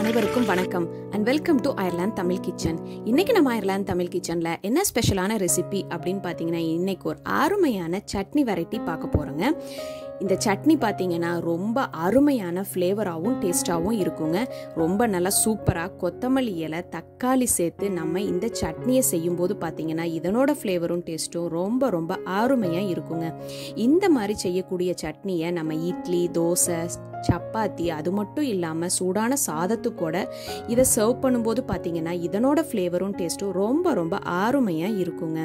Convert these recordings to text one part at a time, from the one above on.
அனைவருக்கும் வணக்கம் and welcome to Ireland Tamil kitchen இன்னைக்கு நம்ம அயர்லாந்து தமிழ் கிச்சன்ல என்ன ஸ்பெஷலான ரெசிபி அப்படின்னு பார்த்தீங்கன்னா இன்னைக்கு ஒரு அருமையான சட்னி வெரைட்டி பார்க்க போறோங்க இந்த சட்னி பார்த்தீங்கன்னா ரொம்ப அருமையான ஃப்ளேவராகவும் டேஸ்டாகவும் இருக்குங்க ரொம்ப நல்லா சூப்பராக கொத்தமல்லி இலை தக்காளி சேர்த்து நம்ம இந்த சட்னியை செய்யும்போது பார்த்தீங்கன்னா இதனோட ஃப்ளேவரும் டேஸ்ட்டும் ரொம்ப ரொம்ப அருமையாக இருக்குங்க இந்த மாதிரி செய்யக்கூடிய சட்னியை நம்ம இட்லி தோசை சப்பாத்தி அது மட்டும் இல்லாமல் சூடான சாதத்துக்கூட இதை சர்வ் பண்ணும்போது பார்த்தீங்கன்னா இதனோட ஃப்ளேவரும் டேஸ்ட்டும் ரொம்ப ரொம்ப அருமையாக இருக்குங்க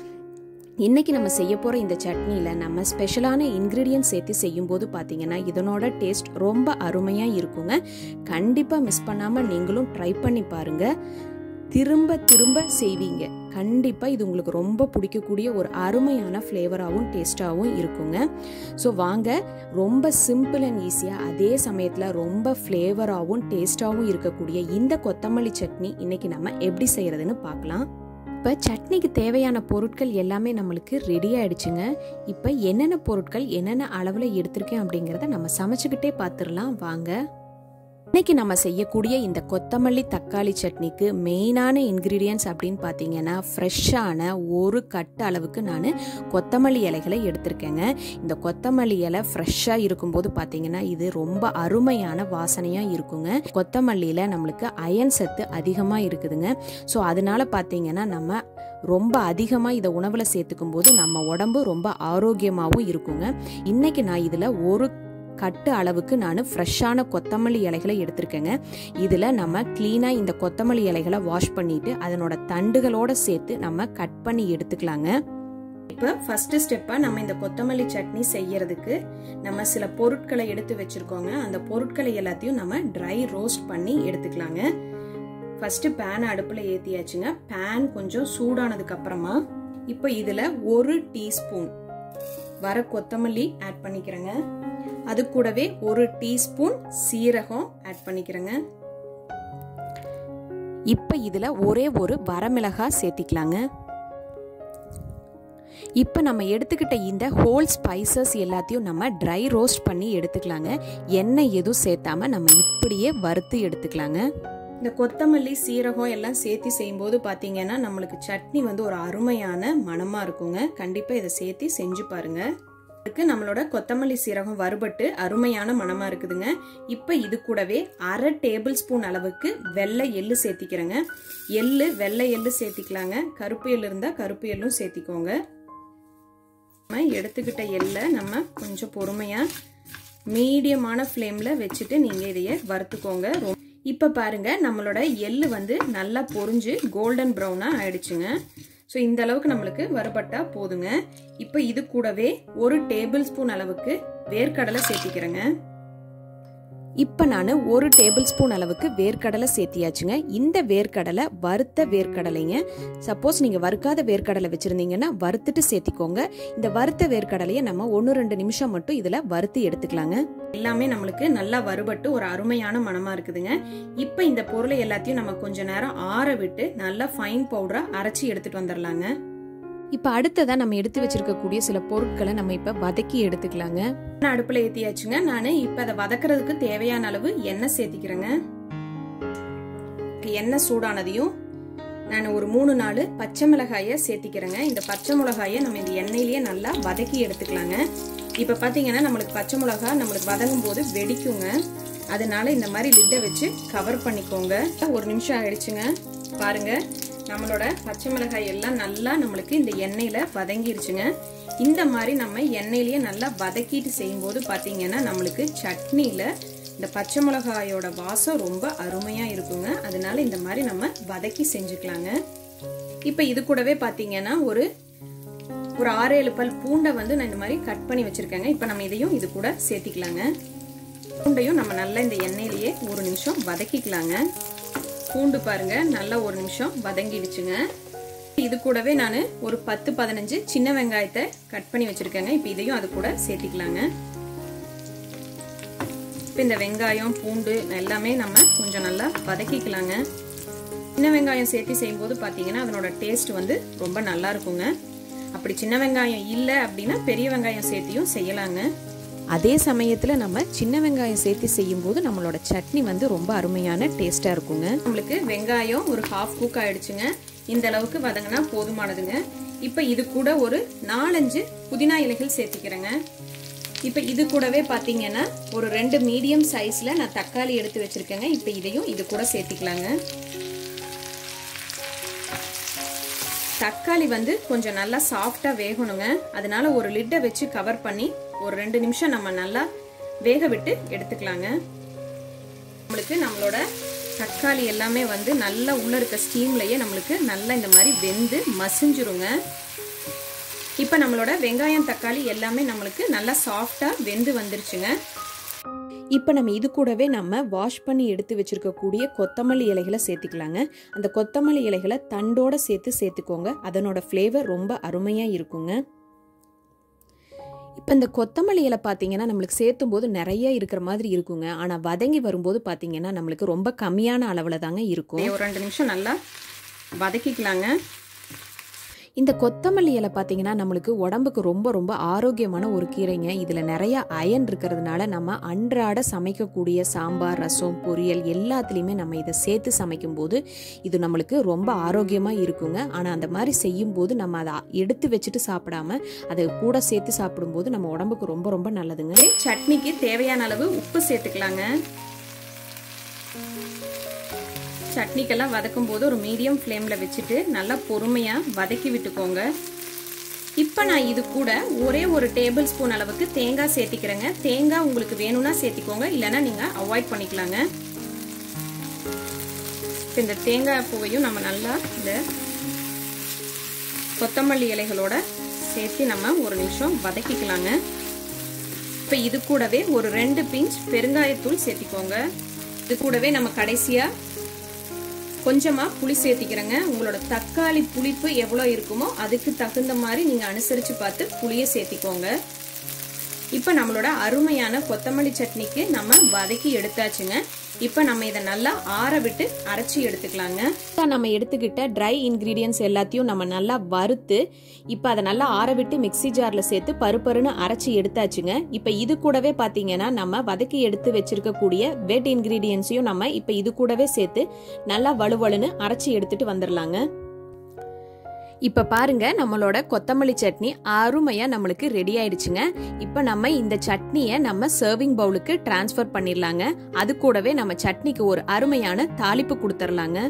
இன்னைக்கு நம்ம செய்ய போகிற இந்த சட்னியில் நம்ம ஸ்பெஷலான இன்க்ரீடியன்ட் சேர்த்து செய்யும்போது பார்த்தீங்கன்னா இதனோட டேஸ்ட் ரொம்ப அருமையாக இருக்குங்க கண்டிப்பாக மிஸ் பண்ணாமல் நீங்களும் ட்ரை பண்ணி பாருங்கள் திரும்ப திரும்ப செய்வீங்க கண்டிப்பாக இது உங்களுக்கு ரொம்ப பிடிக்கக்கூடிய ஒரு அருமையான ஃப்ளேவராகவும் டேஸ்ட்டாகவும் இருக்குங்க ஸோ வாங்க ரொம்ப சிம்பிள் அண்ட் ஈஸியாக அதே சமயத்தில் ரொம்ப ஃப்ளேவராகவும் டேஸ்ட்டாகவும் இருக்கக்கூடிய இந்த கொத்தமல்லி சட்னி இன்னைக்கு நம்ம எப்படி செய்கிறதுன்னு பார்க்கலாம் இப்போ சட்னிக்கு தேவையான பொருட்கள் எல்லாமே நம்மளுக்கு ரெடி ஆயிடுச்சுங்க இப்போ என்னென்ன பொருட்கள் என்னென்ன அளவில் எடுத்திருக்கேன் அப்படிங்கிறத நம்ம சமைச்சுக்கிட்டே பார்த்துடலாம் வாங்க இன்னைக்கு நம்ம செய்யக்கூடிய இந்த கொத்தமல்லி தக்காளி சட்னிக்கு மெயினான இன்க்ரீடியன்ஸ் அப்படின்னு பார்த்தீங்கன்னா ஃப்ரெஷ்ஷான ஒரு கட்டு அளவுக்கு நான் கொத்தமல்லி இலைகளை எடுத்திருக்கேங்க இந்த கொத்தமல்லி இலை ஃப்ரெஷ்ஷாக இருக்கும்போது பார்த்தீங்கன்னா இது ரொம்ப அருமையான வாசனையாக இருக்குங்க கொத்தமல்லியில் நம்மளுக்கு அயன் சத்து அதிகமாக இருக்குதுங்க ஸோ அதனால பார்த்தீங்கன்னா நம்ம ரொம்ப அதிகமாக இதை உணவில் சேர்த்துக்கும் போது நம்ம உடம்பு ரொம்ப ஆரோக்கியமாகவும் இருக்குங்க இன்னைக்கு நான் இதில் ஒரு கட்டு அளவுக்கு நான் ஃப்ரெஷ்ஷான கொத்தமல்லி இலைகளை எடுத்திருக்கேங்க இதில் நம்ம க்ளீனாக இந்த கொத்தமல்லி இலைகளை வாஷ் பண்ணிட்டு அதனோட தண்டுகளோட சேர்த்து நம்ம கட் பண்ணி எடுத்துக்கலாங்க இப்போ ஃபர்ஸ்ட் ஸ்டெப்பாக நம்ம இந்த கொத்தமல்லி சட்னி செய்யறதுக்கு நம்ம சில பொருட்களை எடுத்து வச்சிருக்கோங்க அந்த பொருட்களை எல்லாத்தையும் நம்ம ட்ரை ரோஸ்ட் பண்ணி எடுத்துக்கலாங்க ஃபர்ஸ்ட் பேனை அடுப்பில் ஏற்றியாச்சுங்க பேன் கொஞ்சம் சூடானதுக்கு அப்புறமா இப்போ இதில் ஒரு டீஸ்பூன் வர கொத்தமல்லி ஆட் பண்ணிக்கிறேங்க அது கூடவே ஒரு டீஸ்பூன் சீரகம் ஆட் பண்ணிக்கிறேங்க இப்போ இதில் ஒரே ஒரு வரமிளகாய் சேர்த்திக்கலாங்க இப்போ நம்ம எடுத்துக்கிட்ட இந்த ஹோல் ஸ்பைசஸ் எல்லாத்தையும் நம்ம ட்ரை ரோஸ்ட் பண்ணி எடுத்துக்கலாங்க எண்ணெய் எதுவும் சேர்த்தாம நம்ம இப்படியே வறுத்து எடுத்துக்கலாங்க இந்த கொத்தமல்லி சீரகம் எல்லாம் சேர்த்து செய்யும்போது பார்த்தீங்கன்னா நம்மளுக்கு சட்னி வந்து ஒரு அருமையான மனமாக இருக்குங்க கண்டிப்பாக இதை சேர்த்து செஞ்சு பாருங்க இதுக்கு நம்மளோட கொத்தமல்லி சீரகம் வறுபட்டு அருமையான மனமா இருக்குதுங்க இப்போ இது கூடவே அரை டேபிள் ஸ்பூன் அளவுக்கு வெள்ளை எள்ளு சேர்த்திக்கிறேங்க எள்ளு வெள்ளை எள்ளு சேர்த்திக்கலாங்க கருப்பு எள்ளு இருந்தால் கருப்பு எள்ளும் சேர்த்திக்கோங்க நம்ம எடுத்துக்கிட்ட எள்ளை நம்ம கொஞ்சம் பொறுமையாக மீடியமான ஃப்ளேமில் வச்சுட்டு நீங்கள் இதைய வறுத்துக்கோங்க இப்போ பாருங்க நம்மளோட எள்ளு வந்து நல்லா பொறிஞ்சு கோல்டன் ப்ரௌனாக ஆயிடுச்சுங்க ஸோ இந்த அளவுக்கு நம்மளுக்கு வறுபட்டா போதுங்க இப்போ இது கூடவே ஒரு டேபிள் ஸ்பூன் அளவுக்கு வேர்க்கடலை சேர்த்திக்கிறேங்க இப்போ நான் ஒரு டேபிள் ஸ்பூன் அளவுக்கு வேர்க்கடலை சேர்த்தியாச்சுங்க இந்த வேர்க்கடலை வறுத்த வேர்க்கடலைங்க சப்போஸ் நீங்கள் வறுக்காத வேர்க்கடலை வச்சுருந்தீங்கன்னா வறுத்துட்டு சேர்த்திக்கோங்க இந்த வறுத்த வேர்க்கடலையை நம்ம ஒன்று ரெண்டு நிமிஷம் மட்டும் இதில் வறுத்து எடுத்துக்கலாங்க எல்லாமே நம்மளுக்கு நல்லா வறுபட்டு ஒரு அருமையான மனமாக இருக்குதுங்க இப்போ இந்த பொருளை எல்லாத்தையும் நம்ம கொஞ்ச நேரம் ஆற விட்டு நல்லா ஃபைன் பவுடராக அரைச்சி எடுத்துகிட்டு வந்துடலாங்க இப்போ அடுத்ததான் நம்ம எடுத்து வச்சிருக்கக்கூடிய சில பொருட்களை நம்ம இப்போ வதக்கி எடுத்துக்கலாங்க நான் அடுப்பில் ஏற்றியாச்சுங்க நான் இப்போ அதை வதக்குறதுக்கு தேவையான அளவு எண்ணெய் சேர்த்திக்கிறேங்க எண்ணெய் சூடானதையும் நான் ஒரு மூணு நாலு பச்சை மிளகாயை சேர்த்திக்கிறேங்க இந்த பச்சை மிளகாயை நம்ம இந்த எண்ணெயிலேயே நல்லா வதக்கி எடுத்துக்கலாங்க இப்போ பார்த்தீங்கன்னா நம்மளுக்கு பச்சை மிளகா நம்மளுக்கு வதங்கும் போது வெடிக்குங்க அதனால இந்த மாதிரி லிட்டை வச்சு கவர் பண்ணிக்கோங்க ஒரு நிமிஷம் ஆயிடுச்சுங்க பாருங்க நம்மளோட பச்சை மிளகாய் எல்லாம் நல்லா நம்மளுக்கு இந்த எண்ணெயில் வதங்கிருச்சுங்க இந்த மாதிரி நம்ம எண்ணெயிலேயே நல்லா வதக்கிட்டு செய்யும்போது பார்த்தீங்கன்னா நம்மளுக்கு சட்னியில் இந்த பச்சை மிளகாயோட வாசம் ரொம்ப அருமையாக இருக்குங்க அதனால இந்த மாதிரி நம்ம வதக்கி செஞ்சுக்கலாங்க இப்போ இது கூடவே பார்த்தீங்கன்னா ஒரு ஒரு ஆறு ஏழு பல் பூண்டை வந்து நான் இந்த மாதிரி கட் பண்ணி வச்சுருக்கேங்க இப்போ நம்ம இதையும் இது கூட சேர்த்திக்கலாங்க பூண்டையும் நம்ம நல்லா இந்த எண்ணெயிலேயே ஒரு நிமிஷம் வதக்கிக்கலாங்க பூண்டு பாருங்க நல்லா ஒரு நிமிஷம் வதங்கிடுச்சுங்க இது கூடவே நான் ஒரு பத்து பதினஞ்சு சின்ன வெங்காயத்தை கட் பண்ணி வச்சுருக்கேங்க இப்போ இதையும் அது கூட சேர்த்திக்கலாங்க இப்போ இந்த வெங்காயம் பூண்டு எல்லாமே நம்ம கொஞ்சம் நல்லா வதக்கிக்கலாங்க சின்ன வெங்காயம் சேர்த்து செய்யும்போது பார்த்தீங்கன்னா அதனோட டேஸ்ட் வந்து ரொம்ப நல்லா இருக்குங்க அப்படி சின்ன வெங்காயம் இல்லை அப்படின்னா பெரிய வெங்காயம் சேர்த்தியும் செய்யலாங்க அதே சமயத்தில் நம்ம சின்ன வெங்காயம் சேர்த்து செய்யும்போது நம்மளோட சட்னி வந்து ரொம்ப அருமையான டேஸ்ட்டாக இருக்குங்க நம்மளுக்கு வெங்காயம் ஒரு ஹாஃப் குக் ஆயிடுச்சுங்க இந்த அளவுக்கு வதங்கினா போதுமானதுங்க இப்போ இது கூட ஒரு நாலஞ்சு புதினா இலைகள் சேர்த்திக்கிறேங்க இப்போ இது கூடவே பார்த்தீங்கன்னா ஒரு ரெண்டு மீடியம் சைஸில் நான் தக்காளி எடுத்து வச்சுருக்கேங்க இப்போ இதையும் இது கூட சேர்த்திக்கலாங்க தக்காளி வந்து கொஞ்சம் நல்லா சாஃப்டாக வேகணுங்க அதனால ஒரு லிட்டை வச்சு கவர் பண்ணி ஒரு ரெண்டு நிமிஷம் நம்ம நல்லா வேக விட்டு எடுத்துக்கலாங்க நம்மளுக்கு நம்மளோட தக்காளி எல்லாமே வந்து நல்லா உள்ளே இருக்க ஸ்டீம்லையே நம்மளுக்கு நல்லா இந்த மாதிரி வெந்து மசிஞ்சிருங்க இப்போ நம்மளோட வெங்காயம் தக்காளி எல்லாமே நம்மளுக்கு நல்லா சாஃப்டாக வெந்து வந்துருச்சுங்க இப்போ நம்ம இது கூடவே நம்ம வாஷ் பண்ணி எடுத்து வச்சிருக்கக்கூடிய கொத்தமல்லி இலைகளை சேர்த்துக்கலாங்க அந்த கொத்தமல்லி இலைகளை தண்டோட சேர்த்து சேர்த்துக்கோங்க அதனோட ஃப்ளேவர் ரொம்ப அருமையாக இருக்குங்க இப்போ இந்த கொத்தமல்லி இலை பார்த்தீங்கன்னா நம்மளுக்கு சேர்த்தும் போது நிறைய இருக்கிற மாதிரி இருக்குங்க ஆனால் வதங்கி வரும்போது பார்த்தீங்கன்னா நம்மளுக்கு ரொம்ப கம்மியான அளவில் தாங்க இருக்கும் ஒரு ரெண்டு நிமிஷம் நல்லா வதக்கிக்கலாங்க இந்த கொத்தமல்லி இலை பார்த்தீங்கன்னா நம்மளுக்கு உடம்புக்கு ரொம்ப ரொம்ப ஆரோக்கியமான ஒரு கீரைங்க இதில் நிறைய அயன் இருக்கிறதுனால நம்ம அன்றாட சமைக்கக்கூடிய சாம்பார் ரசம் பொரியல் எல்லாத்துலேயுமே நம்ம இதை சேர்த்து சமைக்கும் போது இது நம்மளுக்கு ரொம்ப ஆரோக்கியமாக இருக்குங்க ஆனால் அந்த மாதிரி செய்யும்போது நம்ம அதை எடுத்து வச்சுட்டு சாப்பிடாம அதை கூட சேர்த்து சாப்பிடும்போது நம்ம உடம்புக்கு ரொம்ப ரொம்ப நல்லதுங்க சட்னிக்கு தேவையான அளவு உப்பு சேர்த்துக்கலாங்க சட்னிக்கெல்லாம் வதக்கும் போது ஒரு மீடியம் ஃப்ளேமில் வச்சுட்டு நல்லா பொறுமையாக வதக்கி விட்டுக்கோங்க இப்போ நான் இது கூட ஒரே ஒரு டேபிள் ஸ்பூன் அளவுக்கு தேங்காய் சேர்த்திக்கிறேங்க தேங்காய் உங்களுக்கு வேணும்னா சேர்த்திக்கோங்க இல்லைன்னா நீங்கள் அவாய்ட் பண்ணிக்கலாங்க இந்த தேங்காய் பூவையும் நம்ம நல்லா இந்த கொத்தமல்லி இலைகளோட சேர்த்து நம்ம ஒரு நிமிஷம் வதக்கிக்கலாங்க இப்போ இது கூடவே ஒரு ரெண்டு பிஞ்ச் பெருங்காயத்தூள் சேர்த்திக்கோங்க இது கூடவே நம்ம கடைசியாக கொஞ்சமாக புளி சேர்த்திக்கிறேங்க உங்களோட தக்காளி புளிப்பு எவ்வளோ இருக்குமோ அதுக்கு தகுந்த மாதிரி நீங்கள் அனுசரித்து பார்த்து புளியை சேர்த்திக்கோங்க இப்போ நம்மளோட அருமையான கொத்தமல்லி சட்னிக்கு நம்ம வதக்கி எடுத்தாச்சுங்க இப்போ நம்ம இதை நல்லா ஆற விட்டு அரைச்சி எடுத்துக்கலாங்க நம்ம எடுத்துக்கிட்ட ட்ரை இன்க்ரீடியன்ஸ் எல்லாத்தையும் நம்ம நல்லா வறுத்து இப்போ அதை நல்லா ஆற விட்டு மிக்சி ஜாரில் சேர்த்து பருப்பருன்னு அரைச்சி எடுத்தாச்சுங்க இப்போ இது கூடவே பார்த்தீங்கன்னா நம்ம வதக்கி எடுத்து வச்சிருக்கக்கூடிய வெட் இன்க்ரீடியன்ஸையும் நம்ம இப்போ இது கூடவே சேர்த்து நல்லா வலுவலுன்னு அரைச்சி எடுத்துட்டு வந்துடலாங்க இப்போ பாருங்க நம்மளோட கொத்தமல்லி சட்னி அருமையாக நம்மளுக்கு ரெடி ஆயிடுச்சுங்க இப்போ நம்ம இந்த சட்னியை நம்ம சர்விங் பவுலுக்கு டிரான்ஸ்ஃபர் பண்ணிடலாங்க அது கூடவே நம்ம சட்னிக்கு ஒரு அருமையான தாளிப்பு கொடுத்துர்லாங்க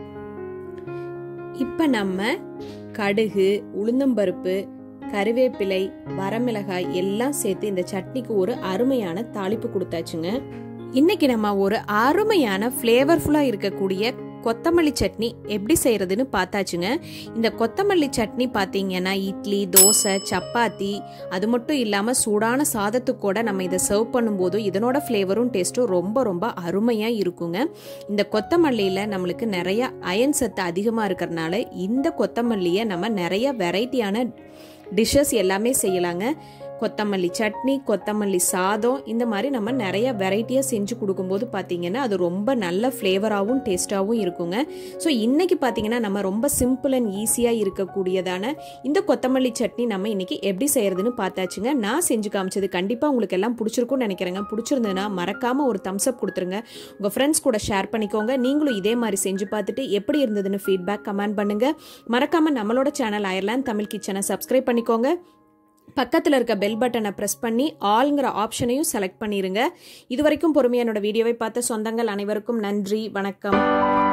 இப்போ நம்ம கடுகு உளுந்தம்பருப்பு கருவேப்பிலை வரமிளகாய் எல்லாம் சேர்த்து இந்த சட்னிக்கு ஒரு அருமையான தாளிப்பு கொடுத்தாச்சுங்க இன்னைக்கு நம்ம ஒரு அருமையான ஃப்ளேவர்ஃபுல்லாக இருக்கக்கூடிய கொத்தமல்லி சட்னி எப்படி செய்யறதுன்னு பார்த்தாச்சுங்க இந்த கொத்தமல்லி சட்னி பார்த்தீங்கன்னா இட்லி தோசை சப்பாத்தி அது மட்டும் இல்லாமல் சூடான சாதத்துக்கு கூட நம்ம இதை சர்வ் பண்ணும்போது இதனோட ஃப்ளேவரும் டேஸ்ட்டும் ரொம்ப ரொம்ப அருமையாக இருக்குங்க இந்த கொத்தமல்லியில் நம்மளுக்கு நிறைய அயன் சத்து அதிகமாக இருக்கிறனால இந்த கொத்தமல்லியை நம்ம நிறைய வெரைட்டியான டிஷ்ஷஸ் எல்லாமே செய்யலாங்க கொத்தமல்லி சட்னி கொத்தமல்லி சாதம் இந்த மாதிரி நம்ம நிறைய வெரைட்டியாக செஞ்சு கொடுக்கும்போது பார்த்தீங்கன்னா அது ரொம்ப நல்ல ஃப்ளேவராகவும் டேஸ்ட்டாகவும் இருக்குங்க ஸோ இன்னைக்கு பார்த்தீங்கன்னா நம்ம ரொம்ப சிம்பிள் அண்ட் ஈஸியாக இருக்கக்கூடியதான இந்த கொத்தமல்லி சட்னி நம்ம இன்னைக்கு எப்படி செய்யறதுன்னு பார்த்தாச்சுங்க நான் செஞ்சு காமிச்சது கண்டிப்பாக உங்களுக்கு எல்லாம் பிடிச்சிருக்கும்னு நினைக்கிறேங்க பிடிச்சிருந்ததுன்னா மறக்காமல் ஒரு தம்ஸ் அப் கொடுத்துருங்க உங்கள் ஃப்ரெண்ட்ஸ் கூட ஷேர் பண்ணிக்கோங்க நீங்களும் இதே மாதிரி செஞ்சு பார்த்துட்டு எப்படி இருந்ததுன்னு ஃபீட்பேக் கமெண்ட் பண்ணுங்க மறக்காமல் நம்மளோட சேனல் அயர்லாந்து தமிழ் கிச்சனை சப்ஸ்கிரைப் பண்ணிக்கோங்க பக்கத்தில் இருக்க பெல் பட்டனை ப்ரெஸ் பண்ணி ஆல்ங்கிற ஆப்ஷனையும் செலக்ட் பண்ணிடுங்க இது வரைக்கும் பொறுமையாக என்னோட வீடியோவை பார்த்த சொந்தங்கள் அனைவருக்கும் நன்றி வணக்கம்